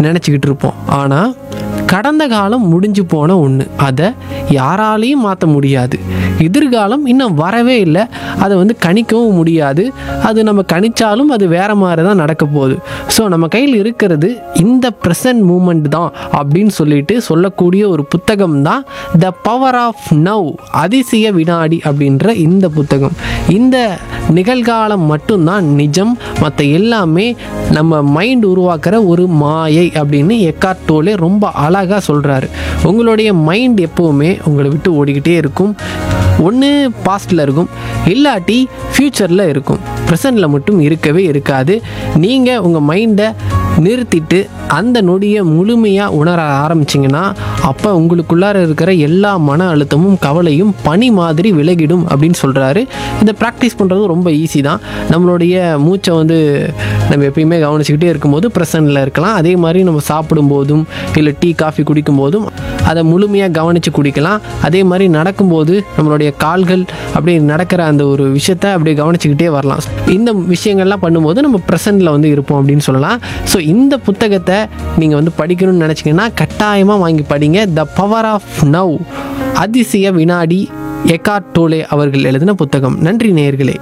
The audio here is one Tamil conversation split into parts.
நினச்சிக்கிட்டு இருப்போம் ஆனால் கடந்த காலம் முடிஞ்சு போன ஒன்று அதை யாராலையும் மாற்ற முடியாது எதிர்காலம் இன்னும் வரவே இல்லை அதை வந்து கணிக்கவும் முடியாது அது நம்ம கணிச்சாலும் அது வேற மாதிரி தான் நடக்க போகுது ஸோ நம்ம கையில் இருக்கிறது இந்த ப்ரெசன்ட் மூமெண்ட் தான் அப்படின்னு சொல்லிட்டு சொல்லக்கூடிய ஒரு புத்தகம் தான் த பவர் ஆஃப் நவ் அதிசய வினாடி அப்படின்ற இந்த புத்தகம் இந்த நிகழ்காலம் மட்டும்தான் நிஜம் மற்ற எல்லாமே நம்ம மைண்ட் உருவாக்குற ஒரு மாயை அப்படின்னு எக்கார்ட் டோலே ரொம்ப அழகாக சொல்கிறாரு உங்களுடைய மைண்ட் எப்போவுமே உங்களை விட்டு ஓடிக்கிட்டே இருக்கும் ஒன்று பாஸ்டில் இருக்கும் இல்லாட்டி ஃப்யூச்சரில் இருக்கும் ப்ரெசண்டில் மட்டும் இருக்கவே இருக்காது நீங்கள் உங்கள் மைண்டை நிறுத்திட்டு அந்த நொடியை முழுமையாக உணர ஆரம்பிச்சிங்கன்னா அப்போ உங்களுக்குள்ளார இருக்கிற எல்லா மன அழுத்தமும் கவலையும் பனி மாதிரி விலகிடும் அப்படின்னு சொல்கிறாரு இதை ப்ராக்டிஸ் பண்ணுறது ரொம்ப ஈஸி தான் நம்மளுடைய மூச்சை வந்து நம்ம எப்பயுமே கவனிச்சுக்கிட்டே இருக்கும்போது ப்ரெசண்டில் இருக்கலாம் அதே மாதிரி நம்ம சாப்பிடும்போதும் இல்லை டீ காஃபி குடிக்கும்போதும் அதை முழுமையாக கவனித்து குடிக்கலாம் அதே மாதிரி நடக்கும்போது நம்மளுடைய கால்கள் அப்படி நடக்கிற அந்த ஒரு விஷயத்தை அப்படியே கவனிச்சுக்கிட்டே வரலாம் இந்த விஷயங்கள்லாம் பண்ணும்போது நம்ம ப்ரெசண்டில் வந்து இருப்போம் அப்படின்னு சொல்லலாம் ஸோ இந்த புத்தகத்தை நீங்கள் வந்து படிக்கணும்னு நினச்சிங்கன்னா கட்டாயமாக வாங்கி படிங்க த பவர் ஆஃப் நவ் அதிசய வினாடி எக்கார்ட் டோலே அவர்கள் எழுதின புத்தகம் நன்றி நேயர்களே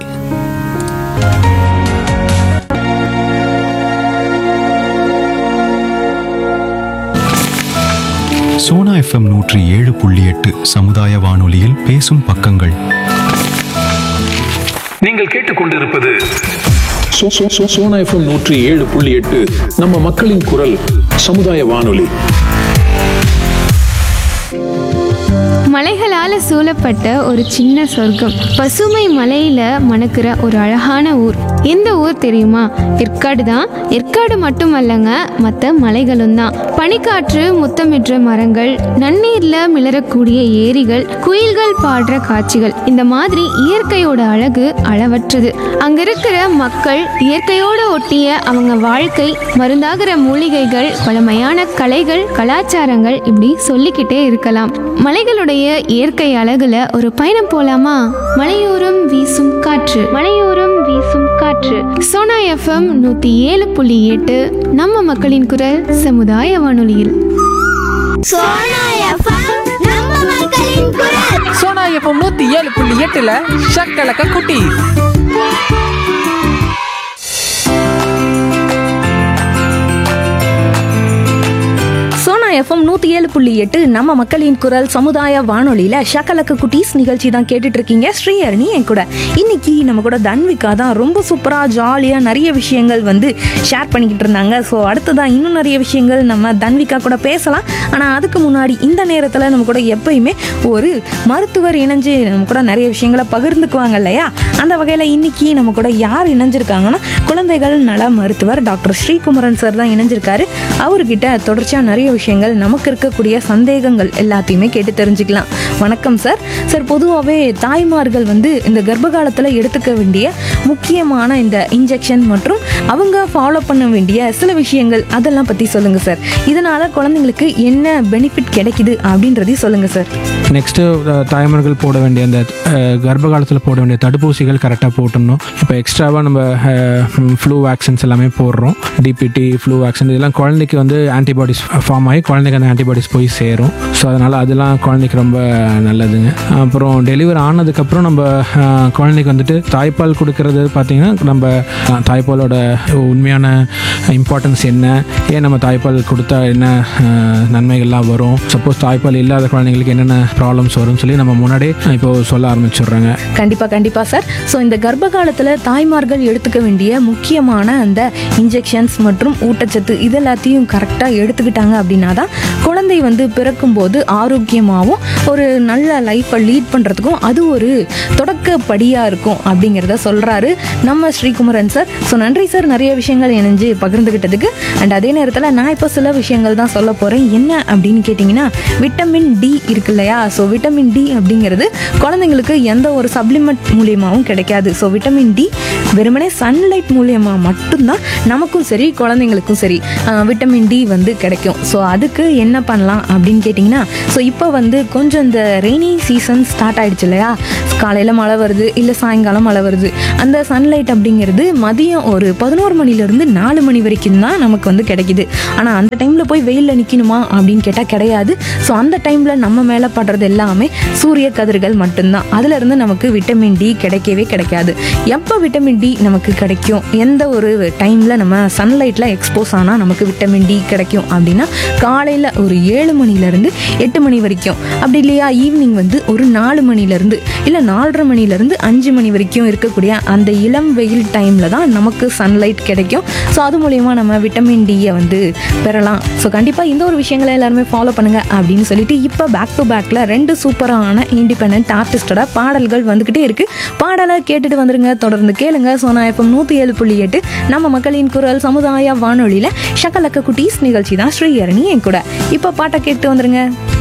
சோனா எஃப்எம் நூற்றி ஏழு புள்ளி எட்டு சமுதாய வானொலியில் பேசும் பக்கங்கள் நீங்கள் கேட்டுக்கொண்டிருப்பது சோ- சோ- சோ- சோனா எஃப்எம் நூற்றி ஏழு புள்ளி எட்டு நம்ம மக்களின் குரல் சமுதாய வானொலி மலைகளால சூழப்பட்ட ஒரு சின்ன சொர்க்கம் பசுமை மலையில மணக்கிற ஒரு அழகான ஊர் எந்த ஊர் தெரியுமா ஏற்காடு தான் ஏற்காடு மட்டுமல்லங்க மற்ற மலைகளும் தான் பனிக்காற்று முத்தமிடுற மரங்கள் நன்னீர்ல மிளறக்கூடிய ஏரிகள் குயில்கள் பாடுற காட்சிகள் இந்த மாதிரி இயற்கையோட அழகு அளவற்றது அங்க இருக்கிற மக்கள் இயற்கையோட ஒட்டிய அவங்க வாழ்க்கை மருந்தாகிற மூலிகைகள் பழமையான கலைகள் கலாச்சாரங்கள் இப்படி சொல்லிக்கிட்டே இருக்கலாம் மலைகளுடைய இயற்கை அழகுல ஒரு பயணம் போலாமா மலையோரம் வீசும் காற்று மலையோரம் வீசும் காற்று சோனா எஃப்எம் நூத்தி ஏழு புள்ளி எட்டு நம்ம மக்களின் குரல் சமுதாய வானொலியில் சோனா எஃப்எம் நம்ம மக்களின் குரல் சோனா எஃப்எம் நூற்றி ஏழு புள்ளி எட்டில் ஷக்கலக்க குட்டி சோனா எஃப்எம் நூத்தி ஏழு புள்ளி எட்டு நம்ம மக்களின் குரல் சமுதாய வானொலியில ஷக்கலக்கு குட்டீஸ் நிகழ்ச்சி தான் கேட்டுட்டு இருக்கீங்க ஸ்ரீஹரணி என் கூட இன்னைக்கு நம்ம கூட தன்விகா தான் ரொம்ப சூப்பரா ஜாலியா நிறைய விஷயங்கள் வந்து ஷேர் பண்ணிக்கிட்டு இருந்தாங்க ஸோ அடுத்ததான் இன்னும் நிறைய விஷயங்கள் நம்ம தன்விகா கூட பேசலாம் ஆனா அதுக்கு முன்னாடி இந்த நேரத்துல நம்ம கூட எப்பயுமே ஒரு மருத்துவர் இணைஞ்சு நம்ம கூட நிறைய விஷயங்களை பகிர்ந்துக்குவாங்க இல்லையா அந்த வகையில இன்னைக்கு நம்ம கூட யார் இணைஞ்சிருக்காங்கன்னா குழந்தைகள் நல மருத்துவர் டாக்டர் ஸ்ரீகுமரன் சார் தான் இணைஞ்சிருக்காரு அவர்கிட்ட தொடர்ச்சியாக நிறைய விஷயங்கள் நமக்கு இருக்கக்கூடிய சந்தேகங்கள் எல்லாத்தையுமே கேட்டு தெரிஞ்சுக்கலாம் வணக்கம் சார் சார் பொதுவாகவே தாய்மார்கள் வந்து இந்த கர்ப்ப காலத்தில் எடுத்துக்க வேண்டிய முக்கியமான இந்த இன்ஜெக்ஷன் மற்றும் அவங்க ஃபாலோ பண்ண வேண்டிய சில விஷயங்கள் அதெல்லாம் பற்றி சொல்லுங்கள் சார் இதனால் குழந்தைங்களுக்கு என்ன பெனிஃபிட் கிடைக்குது அப்படின்றதையும் சொல்லுங்கள் சார் நெக்ஸ்ட்டு தாய்மார்கள் போட வேண்டிய அந்த அஹ், கர்ப்ப காலத்தில் போட வேண்டிய தடுப்பூசிகள் கரெக்டாக போட்டுடணும் இப்போ எக்ஸ்ட்ராவாக நம்ம ஃப்ளூ வேக்சின்ஸ் எல்லாமே போடுறோம் டிபிடி ஃப்ளூ வேக்சின் இதெல்லாம் குழந்தைக்கு வந்து ஆன்டிபாடிஸ் ஃபார்ம் ஆகி குழந்தைக்கு அந்த ஆன்டிபாடிஸ் போய் சேரும் ஸோ அதனால் அதெல்லாம் குழந்தைக்கு ரொம்ப நல்லதுங்க அப்புறம் டெலிவரி ஆனதுக்கப்புறம் நம்ம அஹ், குழந்தைக்கு வந்துட்டு தாய்ப்பால் கொடுக்கறது பார்த்தீங்கன்னா நம்ம அஹ், தாய்ப்பாலோட உண்மையான இம்பார்ட்டன்ஸ் என்ன ஏன் நம்ம தாய்ப்பால் கொடுத்தா என்ன அஹ், நன்மைகள்லாம் வரும் சப்போஸ் தாய்ப்பால் இல்லாத குழந்தைங்களுக்கு என்னென்ன ப்ராப்ளம்ஸ் வரும்னு சொல்லி நம்ம முன்னாடியே இப்போ சொல்ல ஆரம்பிச்சிடுறாங்க கண்டிப்பாக கண்டிப்பாக சார் ஸோ இந்த கர்ப்ப காலத்தில் தாய்மார்கள் எடுத்துக்க வேண்டிய முக்கியமான அந்த இன்ஜெக்ஷன்ஸ் மற்றும் ஊட்டச்சத்து இது எல்லாத்தையும் கரெக்டாக எடுத்துக்கிட்டாங்க அப்படின்னா தான் குழந்தை வந்து பிறக்கும்போது ஆரோக்கியமாகவும் ஒரு நல்ல லைஃப்பை லீட் பண்ணுறதுக்கும் அது ஒரு தொடக்கப்படியாக இருக்கும் அப்படிங்கிறத சொல்கிறாரு நம்ம ஸ்ரீகுமரன் சார் ஸோ நன்றி சார் நிறைய விஷயங்கள் இணைஞ்சு பகிர்ந்துக்கிட்டதுக்கு அண்ட் அதே நேரத்தில் நான் இப்போ சில விஷயங்கள் தான் சொல்ல போகிறேன் என்ன அப்படின்னு கேட்டிங்கன்னா விட்டமின் டி இருக்கு இல்லையா ஸோ விட்டமின் டி அப்படிங்கிறது குழந்தைங்களுக்கு எந்த ஒரு சப்ளிமெண்ட் மூலியமாகவும் கிடைக்காது ஸோ விட்டமின் டி வெறுமனே சன்லைட் மூலியமாக மட்டும்தான் நமக்கும் சரி குழந்தைங்களுக்கும் சரி ஆஹ், விட்டமின் டி வந்து கிடைக்கும் ஸோ அதுக்கு அதுக்கு என்ன பண்ணலாம் அப்படின்னு கேட்டிங்கன்னா ஸோ இப்போ வந்து கொஞ்சம் இந்த ரெய்னி சீசன் ஸ்டார்ட் ஆயிடுச்சு இல்லையா காலையில் மழை வருது இல்லை சாயங்காலம் மழை வருது அந்த சன்லைட் அப்படிங்கிறது மதியம் ஒரு பதினோரு மணிலேருந்து நாலு மணி வரைக்கும் தான் நமக்கு வந்து கிடைக்குது ஆனால் அந்த டைமில் போய் வெயிலில் நிற்கணுமா அப்படின்னு கேட்டால் கிடையாது ஸோ அந்த டைமில் நம்ம மேலே படுறது எல்லாமே சூரிய கதிர்கள் மட்டும்தான் அதுலேருந்து நமக்கு விட்டமின் டி கிடைக்கவே கிடைக்காது எப்போ விட்டமின் டி நமக்கு கிடைக்கும் எந்த ஒரு டைமில் நம்ம சன்லைட்டில் எக்ஸ்போஸ் ஆனால் நமக்கு விட்டமின் டி கிடைக்கும் அப்படின்னா காலையில் ஒரு ஏழு மணிலேருந்து எட்டு மணி வரைக்கும் அப்படி இல்லையா ஈவினிங் வந்து ஒரு நாலு மணிலேருந்து இல்லை நாலரை மணிலேருந்து அஞ்சு மணி வரைக்கும் இருக்கக்கூடிய அந்த இளம் வெயில் டைமில் தான் நமக்கு சன்லைட் கிடைக்கும் ஸோ அது மூலயமா நம்ம விட்டமின் டியை வந்து பெறலாம் ஸோ கண்டிப்பாக இந்த ஒரு விஷயங்களை எல்லாருமே ஃபாலோ பண்ணுங்கள் அப்படின்னு சொல்லிட்டு இப்போ பேக் டு பேக்கில் ரெண்டு சூப்பரான இண்டிபெண்ட் ஆர்டிஸ்டோட பாடல்கள் வந்துக்கிட்டே இருக்கு பாடலை கேட்டுட்டு வந்துருங்க தொடர்ந்து கேளுங்க சோனா எஃப்எம் நூற்றி ஏழு புள்ளி எட்டு நம்ம மக்களின் குரல் சமுதாய வானொலியில் ஷக்கலக்க குட்டீஸ் நிகழ்ச்சி தான் ஸ்ரீஹரணி என் கூட இப்போ பாட்டை கேட்டு வந்துருங்க